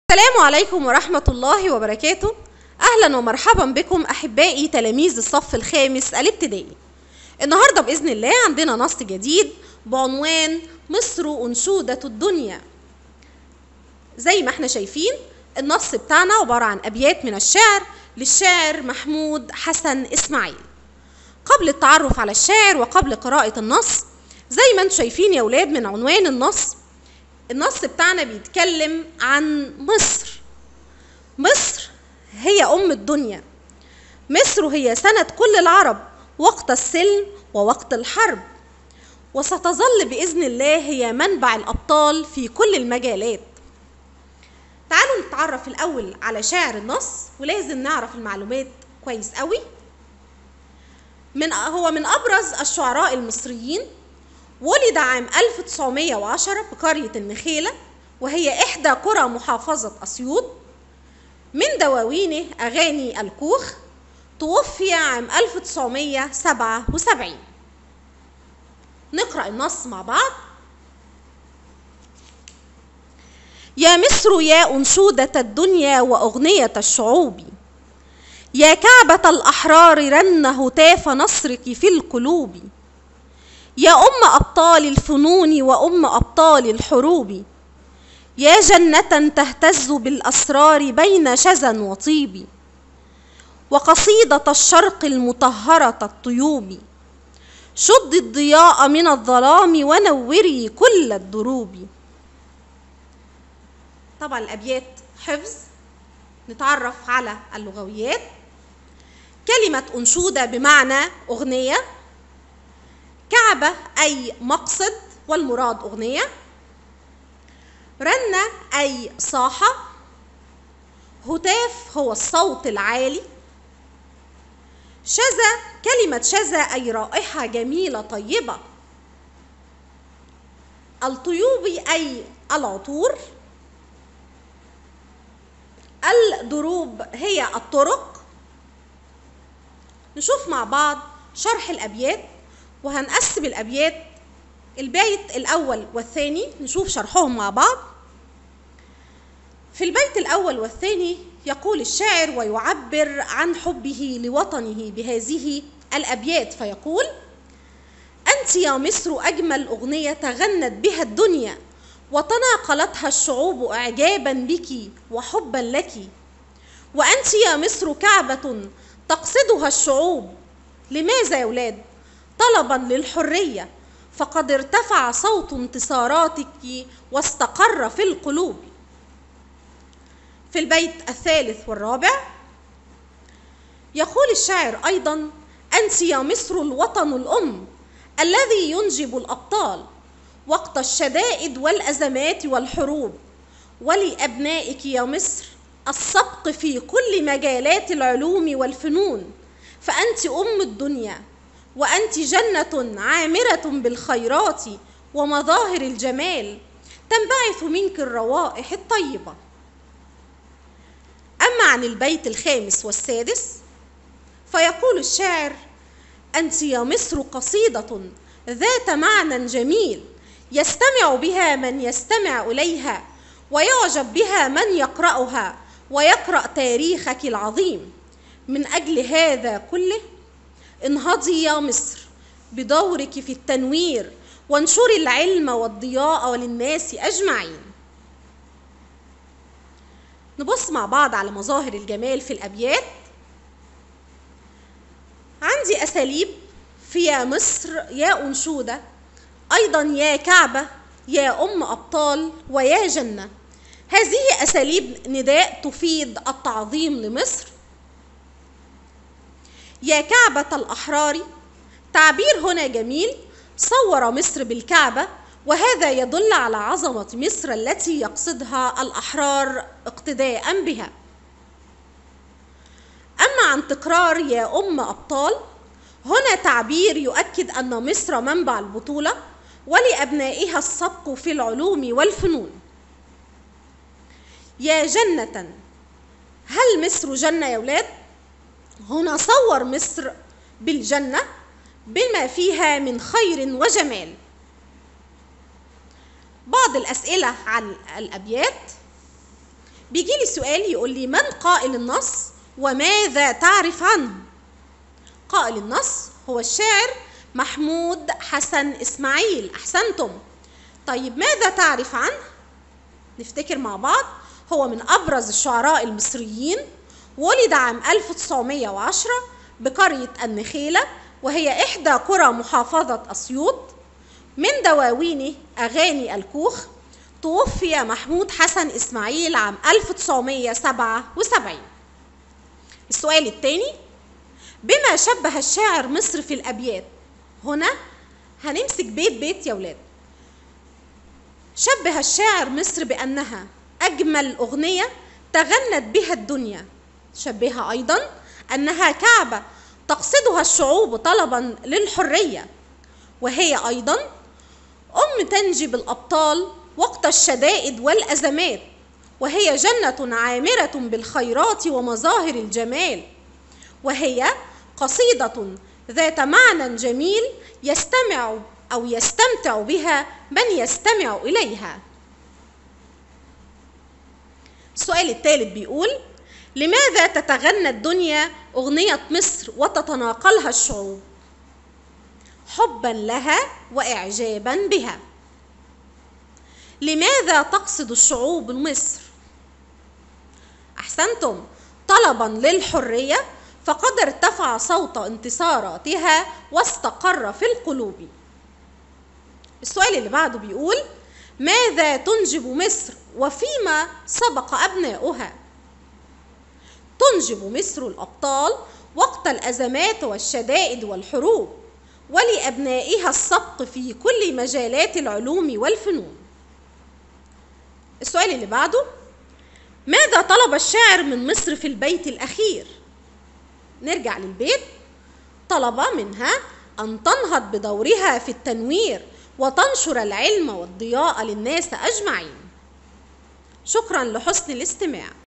السلام عليكم ورحمة الله وبركاته أهلا ومرحبا بكم أحبائي تلاميذ الصف الخامس الابتدائي النهاردة بإذن الله عندنا نص جديد بعنوان مصر أنشودة الدنيا زي ما احنا شايفين النص بتاعنا عبارة عن أبيات من الشعر للشاعر محمود حسن إسماعيل قبل التعرف على الشاعر وقبل قراءة النص زي ما انتم شايفين يا ولاد من عنوان النص النص بتاعنا بيتكلم عن مصر مصر هي أم الدنيا مصر هي سند كل العرب وقت السلم ووقت الحرب وستظل بإذن الله هي منبع الأبطال في كل المجالات تعالوا نتعرف الأول على شاعر النص ولازم نعرف المعلومات كويس قوي من هو من أبرز الشعراء المصريين ولد عام 1910 بقرية النخيلة وهي إحدى قرى محافظة أسيوط من دواوينه أغاني الكوخ توفي عام 1977 نقرأ النص مع بعض يا مصر يا أنشودة الدنيا وأغنية الشعوب يا كعبة الأحرار رن هتاف نصرك في القلوب يا أم أبطال الفنون وأم أبطال الحروب يا جنة تهتز بالأسرار بين شذا وطيب وقصيدة الشرق المطهرة الطيوب شد الضياء من الظلام ونوري كل الدروب طبعا الأبيات حفظ نتعرف على اللغويات كلمة أنشودة بمعنى أغنية كعبة أي مقصد والمراد أغنية رنة أي صاحة هتاف هو الصوت العالي شذا كلمة شذا أي رائحة جميلة طيبة الطيوب أي العطور الدروب هي الطرق نشوف مع بعض شرح الأبيات وهنقسم الأبيات البيت الأول والثاني نشوف شرحهم مع بعض في البيت الأول والثاني يقول الشاعر ويعبر عن حبه لوطنه بهذه الأبيات فيقول أنت يا مصر أجمل أغنية غنت بها الدنيا وتناقلتها الشعوب إعجابا بك وحبا لك وأنت يا مصر كعبة تقصدها الشعوب لماذا يا ولاد؟ طلبا للحرية فقد ارتفع صوت انتصاراتك واستقر في القلوب في البيت الثالث والرابع يقول الشاعر أيضا أنت يا مصر الوطن الأم الذي ينجب الأبطال وقت الشدائد والأزمات والحروب ولأبنائك يا مصر السبق في كل مجالات العلوم والفنون فأنت أم الدنيا وأنت جنة عامرة بالخيرات ومظاهر الجمال تنبعث منك الروائح الطيبة أما عن البيت الخامس والسادس فيقول الشاعر أنت يا مصر قصيدة ذات معنى جميل يستمع بها من يستمع إليها ويعجب بها من يقرأها ويقرأ تاريخك العظيم من أجل هذا كله انهضي يا مصر بدورك في التنوير وانشري العلم والضياء للناس أجمعين نبص مع بعض على مظاهر الجمال في الأبيات عندي أساليب في يا مصر يا أنشودة أيضا يا كعبة يا أم أبطال ويا جنة هذه أساليب نداء تفيد التعظيم لمصر يا كعبة الأحرار تعبير هنا جميل صور مصر بالكعبة وهذا يدل على عظمة مصر التي يقصدها الأحرار اقتداء بها أما عن تكرار يا أم أبطال هنا تعبير يؤكد أن مصر منبع البطولة ولأبنائها السبق في العلوم والفنون يا جنة هل مصر جنة يا ولاد؟ هنا صور مصر بالجنة بما فيها من خير وجمال بعض الأسئلة عن الأبيات بيجي لي سؤال يقول لي من قائل النص وماذا تعرف عنه قائل النص هو الشاعر محمود حسن اسماعيل احسنتم طيب ماذا تعرف عنه نفتكر مع بعض هو من ابرز الشعراء المصريين ولد عام 1910 بقرية النخيلة وهي إحدى قرى محافظة أسيوط من دواوينه أغاني الكوخ توفي محمود حسن إسماعيل عام 1977 السؤال الثاني بما شبه الشاعر مصر في الأبيات هنا هنمسك بيت بيت يا ولاد شبه الشاعر مصر بأنها أجمل أغنية تغنت بها الدنيا شبهها أيضا أنها كعبة تقصدها الشعوب طلبا للحرية وهي أيضا أم تنجب الأبطال وقت الشدائد والأزمات وهي جنة عامرة بالخيرات ومظاهر الجمال وهي قصيدة ذات معنى جميل يستمع أو يستمتع بها من يستمع إليها السؤال الثالث بيقول لماذا تتغنى الدنيا أغنية مصر وتتناقلها الشعوب حبا لها وإعجابا بها لماذا تقصد الشعوب مصر أحسنتم طلبا للحرية فقد ارتفع صوت انتصاراتها واستقر في القلوب السؤال اللي بعده بيقول ماذا تنجب مصر وفيما سبق أبناؤها تنجب مصر الأبطال وقت الأزمات والشدائد والحروب ولأبنائها السبق في كل مجالات العلوم والفنون السؤال اللي بعده ماذا طلب الشاعر من مصر في البيت الأخير نرجع للبيت طلب منها أن تنهض بدورها في التنوير وتنشر العلم والضياء للناس أجمعين شكرا لحسن الاستماع